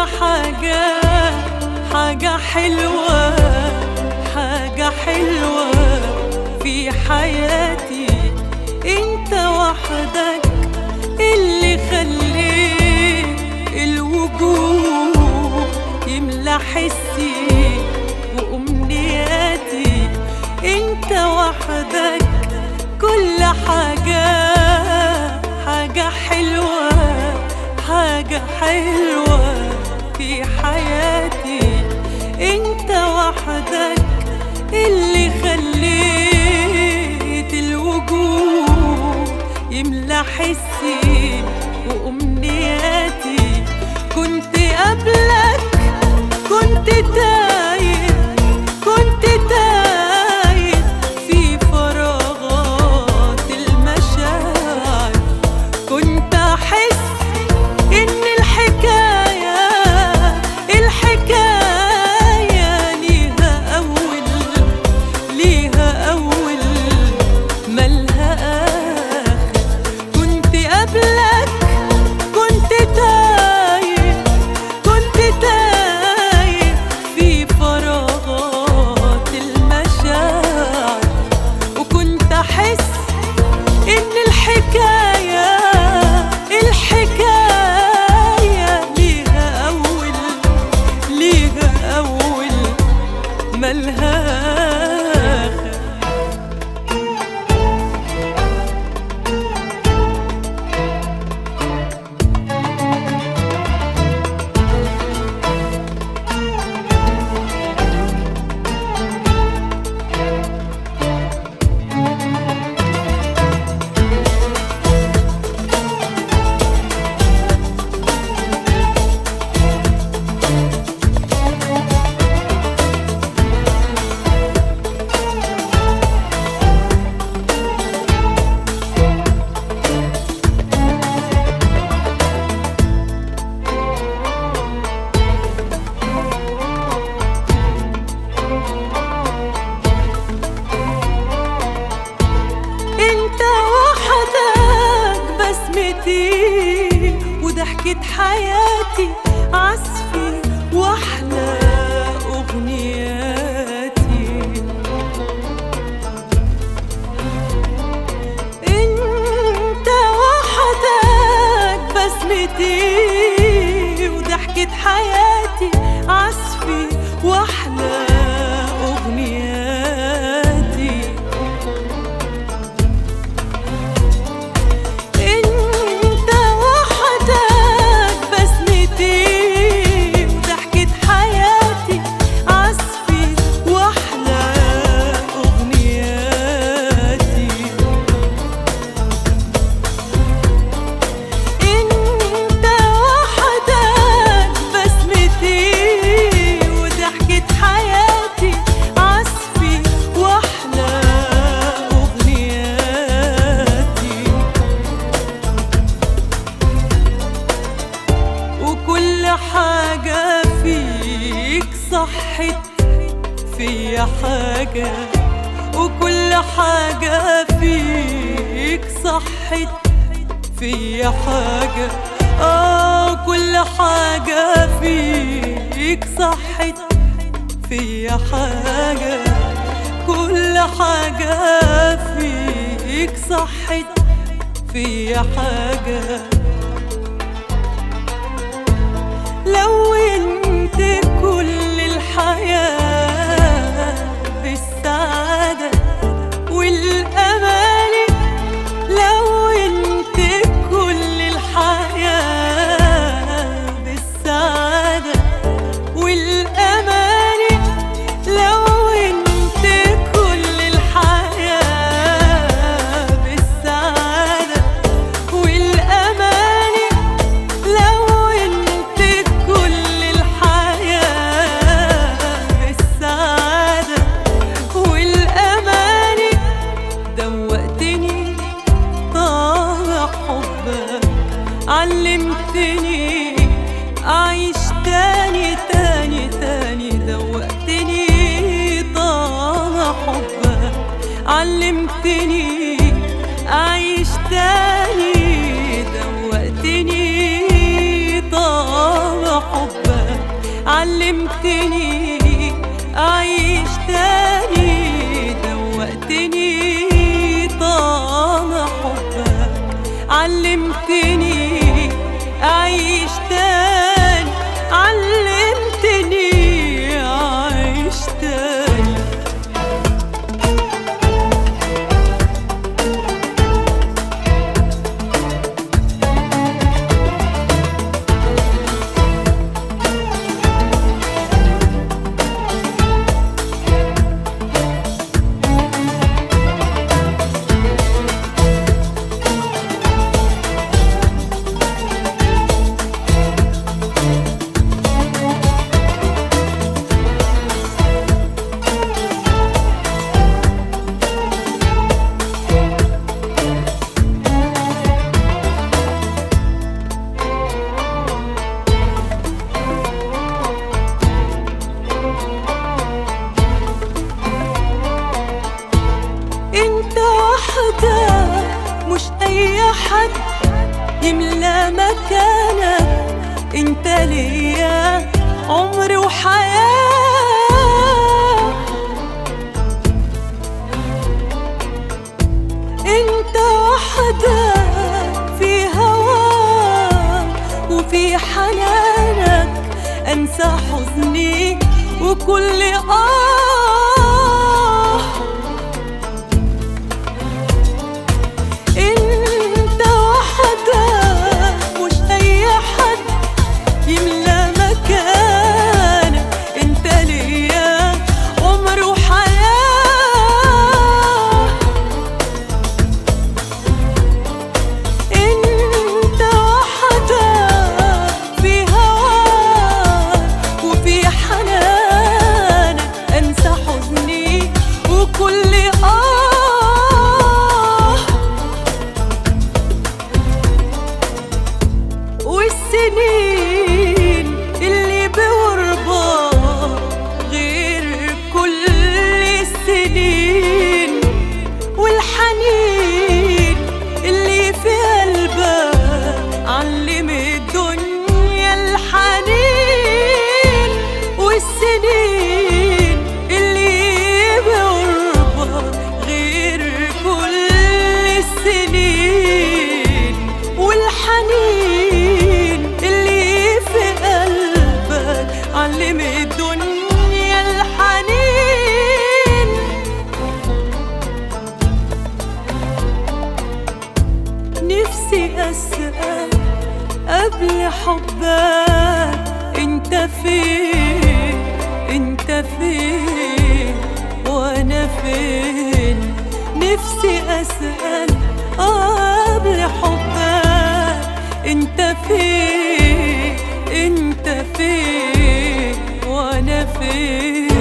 حاجة حاجة حلوة حاجة حلوة في حياتي انت وحدك اللي خليت الوجود يملى حسي وامنياتي انت وحدك كل حاجة حاجة حلوة حاجة حلوة في حياتي انت وحدك اللي خليت الوجود يملى حسي وامنياتي كنت قبلك كنت تايه كنت تايه في فراغات المشاعر كنت احس ان الحكايه الحكايه ليها اول ليها اول ملها اخر كنت قبلك كنت تايه كنت تايه في فراغات المشاعر وكنت احس ان الحكايه الحكايه ليها اول ليها اول ملها آخر انت وحدك بسمتي وضحكة حياتي عزفي واحلى اغنياتي انت وحدك بسمتي وضحكة حياتي عزفي واحلى اغنياتي انت وحدك بسمتي وضحكة حياتي عزفي واحلى اغنياتي انت وحدك بسمتي وضحكة حياتي عزفي واحلى اغنياتي وكل حاجة فيك صحت فيا حاجة وكل حاجة فيك صحت فيا حاجة اه كل حاجة فيك صحت فيا حاجة كل حاجة فيك صحت فيا حاجة لونت كل الحياة بالسعادة والأمال لونت كل الحياة بالسعادة والأمال لونت كل الحياة بالسعادة والأمال لونت كل الحياة بالسعادة والأمان دوقتني طعم حبك علمتني أعيش تاني تاني تاني دوقتني طعم حبك علمتني أعيش تاني دوقتني طعم حبك علمتني أعيش تاني دوقتني طعم حبك علمتني أعيش تاني علمتني أعيش تاني انت وحدة مش اي حد يملى مكانك انت ليا عمر وحياة انت وحدة في هواك وفي حنانك انسى حزني وكل اه انت وحدك مش اي حد يملى مكانك انت ليا عمر وحياه انت وحدك في هواك وفي حنانك انسى حزني وكل اه والسنين اللي بغربة غير كل السنين والحنين اللي في قلبك علم الدنيا الحنين والسنين اللي بغربة غير كل السنين والحنين اللي في قلبك علم الدنيا الحنين نفسي أسأل قبل حبك انت فين انت فين وانا فين نفسي أسأل قبل حبك انت فين انت فين وانا فين